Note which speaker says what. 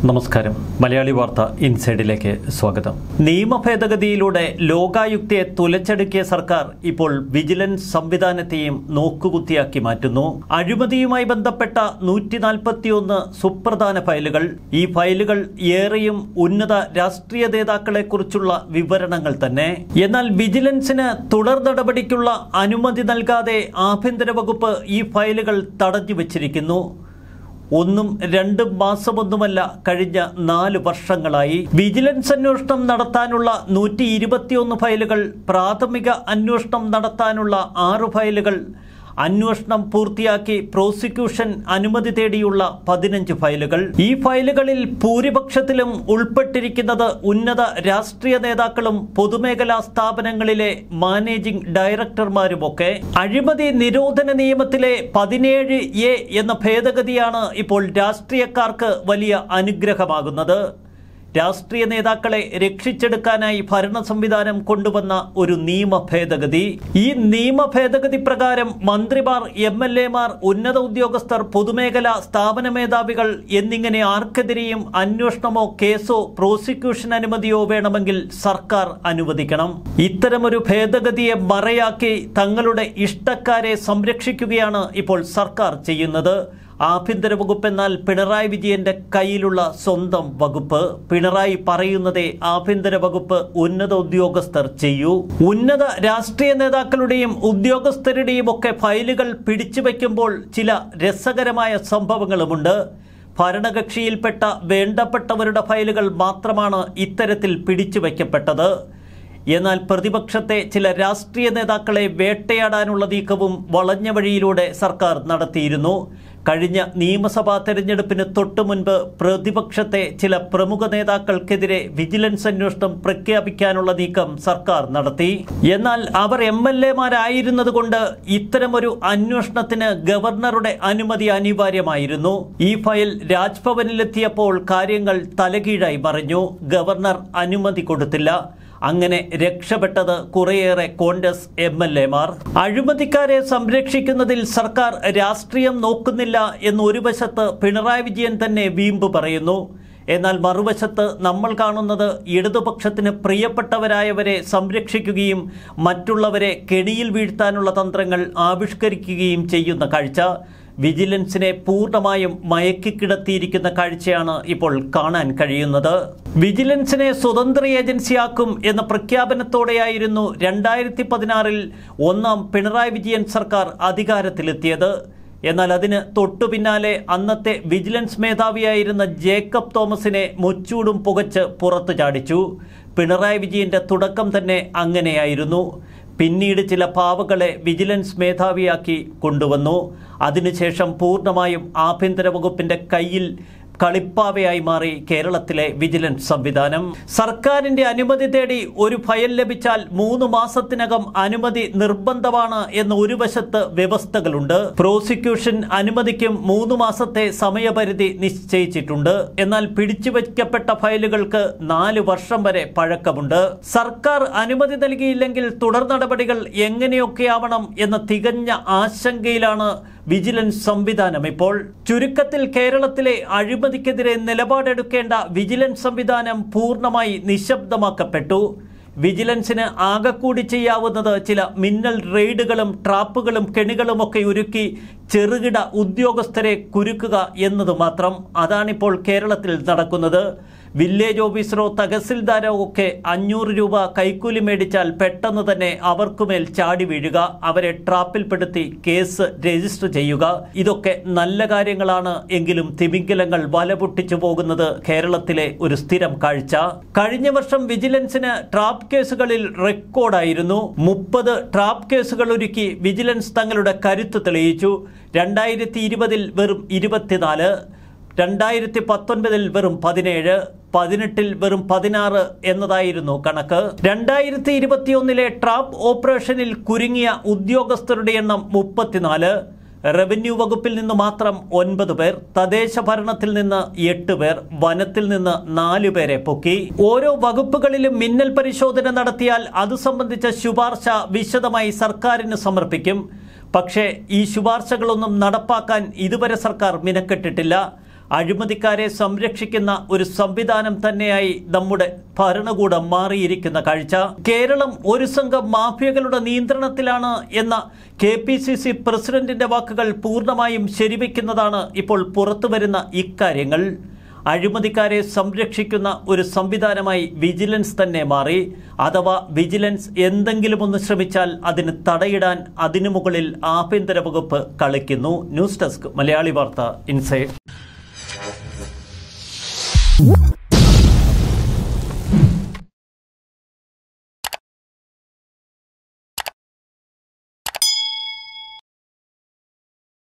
Speaker 1: നമസ്കാരം മലയാളി വാർത്ത ഇൻസൈഡിലേക്ക് സ്വാഗതം നിയമ ഭേദഗതിയിലൂടെ ലോകായുക്തയെ തുലച്ചടുക്കിയ സർക്കാർ ഇപ്പോൾ വിജിലൻസ് സംവിധാനത്തെയും നോക്കുകുത്തിയാക്കി മാറ്റുന്നു അഴിമതിയുമായി ബന്ധപ്പെട്ട നൂറ്റി നാൽപ്പത്തിയൊന്ന് സുപ്രധാന ഫയലുകൾ ഈ ഫയലുകൾ ഏറെയും ഉന്നത രാഷ്ട്രീയ നേതാക്കളെക്കുറിച്ചുള്ള വിവരണങ്ങൾ തന്നെ എന്നാൽ വിജിലൻസിന് തുടർ നടപടിക്കുള്ള അനുമതി നൽകാതെ ആഭ്യന്തര വകുപ്പ് ഈ ഫയലുകൾ തടഞ്ഞു വച്ചിരിക്കുന്നു ഒന്നും രണ്ടും മാസമൊന്നുമല്ല കഴിഞ്ഞ നാല് വർഷങ്ങളായി വിജിലൻസ് അന്വേഷണം നടത്താനുള്ള നൂറ്റി ഇരുപത്തിയൊന്ന് ഫയലുകൾ പ്രാഥമിക അന്വേഷണം നടത്താനുള്ള ആറ് ഫയലുകൾ അന്വേഷണം പൂർത്തിയാക്കി പ്രോസിക്യൂഷൻ അനുമതി തേടിയുള്ള പതിനഞ്ച് ഫയലുകൾ ഈ ഫയലുകളിൽ ഭൂരിപക്ഷത്തിലും ഉൾപ്പെട്ടിരിക്കുന്നത് ഉന്നത രാഷ്ട്രീയ നേതാക്കളും പൊതുമേഖലാ സ്ഥാപനങ്ങളിലെ മാനേജിംഗ് ഡയറക്ടർമാരുമൊക്കെ അഴിമതി നിരോധന നിയമത്തിലെ പതിനേഴ് എ എന്ന ഭേദഗതിയാണ് ഇപ്പോൾ രാഷ്ട്രീയക്കാർക്ക് വലിയ അനുഗ്രഹമാകുന്നത് രാഷ്ട്രീയ നേതാക്കളെ രക്ഷിച്ചെടുക്കാനായി ഭരണ സംവിധാനം കൊണ്ടുവന്ന ഒരു നിയമ ഭേദഗതി ഈ നിയമ ഭേദഗതി പ്രകാരം മന്ത്രിമാർ എം എൽ എമാർ ഉന്നത ഉദ്യോഗസ്ഥർ പൊതുമേഖലാ സ്ഥാപന മേധാവികൾ എന്നിങ്ങനെ ആർക്കെതിരെയും അന്വേഷണമോ കേസോ പ്രോസിക്യൂഷൻ അനുമതിയോ വേണമെങ്കിൽ സർക്കാർ അനുവദിക്കണം ഇത്തരമൊരു ഭേദഗതിയെ മറയാക്കി തങ്ങളുടെ ഇഷ്ടക്കാരെ സംരക്ഷിക്കുകയാണ് ഇപ്പോൾ സർക്കാർ ചെയ്യുന്നത് ആഭ്യന്തര വകുപ്പ് എന്നാൽ പിണറായി വിജയന്റെ കയ്യിലുള്ള സ്വന്തം വകുപ്പ് പിണറായി പറയുന്നതേ ആഭ്യന്തര വകുപ്പ് ഉന്നത ഉദ്യോഗസ്ഥർ ചെയ്യൂ ഉന്നത രാഷ്ട്രീയ നേതാക്കളുടെയും ഉദ്യോഗസ്ഥരുടെയും ഒക്കെ ഫയലുകൾ പിടിച്ചു വയ്ക്കുമ്പോൾ ചില രസകരമായ സംഭവങ്ങളുമുണ്ട് ഭരണകക്ഷിയിൽപ്പെട്ട വേണ്ടപ്പെട്ടവരുടെ ഫയലുകൾ മാത്രമാണ് ഇത്തരത്തിൽ പിടിച്ചു വയ്ക്കപ്പെട്ടത് എന്നാൽ പ്രതിപക്ഷത്തെ ചില രാഷ്ട്രീയ നേതാക്കളെ വേട്ടയാടാനുള്ള നീക്കവും വളഞ്ഞ വഴിയിലൂടെ സർക്കാർ നടത്തിയിരുന്നു കഴിഞ്ഞ നിയമസഭാ തെരഞ്ഞെടുപ്പിന് തൊട്ടു മുൻപ് പ്രതിപക്ഷത്തെ ചില പ്രമുഖ നേതാക്കൾക്കെതിരെ വിജിലൻസ് അന്വേഷണം പ്രഖ്യാപിക്കാനുള്ള നീക്കം സർക്കാർ നടത്തി എന്നാൽ അവർ എം എൽ എമാരായിരുന്നത് കൊണ്ട് ഇത്തരമൊരു അന്വേഷണത്തിന് ഗവർണറുടെ അനുമതി അനിവാര്യമായിരുന്നു ഈ ഫയൽ രാജ്ഭവനിലെത്തിയപ്പോൾ കാര്യങ്ങൾ തലകീഴായി മറിഞ്ഞു ഗവർണർ അനുമതി കൊടുത്തില്ല അങ്ങനെ രക്ഷപ്പെട്ടത് കുറേയേറെ കോൺഗ്രസ് എം എൽ എമാർ അഴിമതിക്കാരെ സംരക്ഷിക്കുന്നതിൽ സർക്കാർ രാഷ്ട്രീയം നോക്കുന്നില്ല എന്ന് ഒരു വശത്ത് പിണറായി വിജയൻ തന്നെ വീമ്പ് പറയുന്നു എന്നാൽ മറുവശത്ത് നമ്മൾ കാണുന്നത് ഇടതുപക്ഷത്തിന് പ്രിയപ്പെട്ടവരായവരെ സംരക്ഷിക്കുകയും മറ്റുള്ളവരെ കെണിയിൽ വീഴ്ത്താനുള്ള തന്ത്രങ്ങൾ ആവിഷ്കരിക്കുകയും ചെയ്യുന്ന കാഴ്ച വിജിലൻസിനെ പൂർണ്ണമായും മയക്കിക്കിടത്തിയിരിക്കുന്ന കാഴ്ചയാണ് ഇപ്പോൾ കാണാൻ കഴിയുന്നത് വിജിലൻസിനെ സ്വതന്ത്ര ഏജൻസിയാക്കും എന്ന പ്രഖ്യാപനത്തോടെയായിരുന്നു രണ്ടായിരത്തി പതിനാറിൽ ഒന്നാം പിണറായി വിജയൻ സർക്കാർ അധികാരത്തിലെത്തിയത് എന്നാൽ അതിന് തൊട്ടു പിന്നാലെ അന്നത്തെ വിജിലൻസ് മേധാവിയായിരുന്ന ജേക്കബ് തോമസിനെ മുച്ചൂടും പുകച്ച് പുറത്തു ചാടിച്ചു പിണറായി വിജയന്റെ തുടക്കം തന്നെ അങ്ങനെയായിരുന്നു പിന്നീട് ചില പാവകളെ വിജിലൻസ് മേധാവിയാക്കി കൊണ്ടുവന്നു അതിനുശേഷം പൂർണ്ണമായും ആഭ്യന്തര വകുപ്പിന്റെ കയ്യിൽ കളിപ്പാവയായി മാറി കേരളത്തിലെ വിജിലൻസ് സംവിധാനം സർക്കാരിന്റെ അനുമതി തേടി ഒരു ഫയൽ ലഭിച്ചാൽ മൂന്ന് മാസത്തിനകം അനുമതി നിർബന്ധമാണ് എന്ന ഒരു വശത്ത് വ്യവസ്ഥകളുണ്ട് പ്രോസിക്യൂഷൻ അനുമതിക്കും മൂന്ന് മാസത്തെ സമയപരിധി നിശ്ചയിച്ചിട്ടുണ്ട് എന്നാൽ പിടിച്ചുവയ്ക്കപ്പെട്ട ഫയലുകൾക്ക് നാല് വർഷം വരെ പഴക്കമുണ്ട് സർക്കാർ അനുമതി നൽകിയില്ലെങ്കിൽ തുടർ നടപടികൾ എങ്ങനെയൊക്കെയാവണം എന്ന തികഞ്ഞ ആശങ്കയിലാണ് വിജിലൻസ് സംവിധാനം ഇപ്പോൾ ചുരുക്കത്തിൽ കേരളത്തിലെ അഴിമതിക്കെതിരെ നിലപാടെടുക്കേണ്ട വിജിലൻസ് സംവിധാനം പൂർണ്ണമായി നിശബ്ദമാക്കപ്പെട്ടു വിജിലൻസിന് ആകെക്കൂടി ചെയ്യാവുന്നത് ചില മിന്നൽ റെയ്ഡുകളും ട്രാപ്പുകളും കെണികളുമൊക്കെ ഒരുക്കി ചെറുകിട ഉദ്യോഗസ്ഥരെ കുരുക്കുക എന്നത് മാത്രം അതാണിപ്പോൾ കേരളത്തിൽ നടക്കുന്നത് വില്ലേജ് ഓഫീസറോ തഹസിൽദാരോ ഒക്കെ അഞ്ഞൂറ് രൂപ കൈക്കൂലി മേടിച്ചാൽ പെട്ടെന്ന് തന്നെ അവർക്കുമേൽ ചാടി വീഴുക അവരെ ട്രാപ്പിൽപ്പെടുത്തി കേസ് രജിസ്റ്റർ ചെയ്യുക ഇതൊക്കെ നല്ല കാര്യങ്ങളാണ് എങ്കിലും തിമിംഗലങ്ങൾ വല പൊട്ടിച്ചു പോകുന്നത് കേരളത്തിലെ ഒരു സ്ഥിരം കാഴ്ച കഴിഞ്ഞ വർഷം വിജിലൻസിന് ട്രാപ്പ് കേസുകളിൽ റെക്കോർഡായിരുന്നു മുപ്പത് ട്രാപ്പ് കേസുകൾ ഒരുക്കി വിജിലൻസ് തങ്ങളുടെ കരുത്ത് തെളിയിച്ചു രണ്ടായിരത്തി ഇരുപതിൽ വെറും ഇരുപത്തിനാല് രണ്ടായിരത്തി പത്തൊൻപതിൽ വെറും പതിനേഴ് പതിനെട്ടിൽ വെറും പതിനാറ് എന്നതായിരുന്നു കണക്ക് രണ്ടായിരത്തി ഇരുപത്തിയൊന്നിലെ ട്രാപ്പ് ഓപ്പറേഷനിൽ കുരുങ്ങിയ ഉദ്യോഗസ്ഥരുടെ എണ്ണം മുപ്പത്തിനാല് റവന്യൂ വകുപ്പിൽ നിന്ന് മാത്രം ഒൻപത് പേർ തദ്ദേശ ഭരണത്തിൽ നിന്ന് എട്ട് പേർ വനത്തിൽ നിന്ന് നാലു പേരെ പൊക്കി ഓരോ വകുപ്പുകളിലും മിന്നൽ പരിശോധന നടത്തിയാൽ അത് സംബന്ധിച്ച ശുപാർശ വിശദമായി സർക്കാരിന് സമർപ്പിക്കും പക്ഷേ ഈ ശുപാർശകളൊന്നും നടപ്പാക്കാൻ ഇതുവരെ സർക്കാർ മിനക്കെട്ടിട്ടില്ല അഴിമതിക്കാരെ സംരക്ഷിക്കുന്ന ഒരു സംവിധാനം തന്നെയായി നമ്മുടെ ഭരണകൂടം മാറിയിരിക്കുന്ന കാഴ്ച കേരളം ഒരു സംഘം മാഫിയകളുടെ നിയന്ത്രണത്തിലാണ് എന്ന കെ പി സി സി പ്രസിഡന്റിന്റെ വാക്കുകൾ പൂർണ്ണമായും ശരിവെക്കുന്നതാണ് ഇപ്പോൾ പുറത്തുവരുന്ന ഇക്കാര്യങ്ങൾ അഴിമതിക്കാരെ സംരക്ഷിക്കുന്ന ഒരു സംവിധാനമായി വിജിലൻസ് തന്നെ മാറി അഥവാ വിജിലൻസ് എന്തെങ്കിലും ഒന്ന് ശ്രമിച്ചാൽ അതിന് തടയിടാൻ അതിനു മുകളിൽ ആഭ്യന്തര വകുപ്പ് കളിക്കുന്നു ന്യൂസ് ഡെസ്ക് മലയാളി വാർത്ത ഇൻസൈഡ്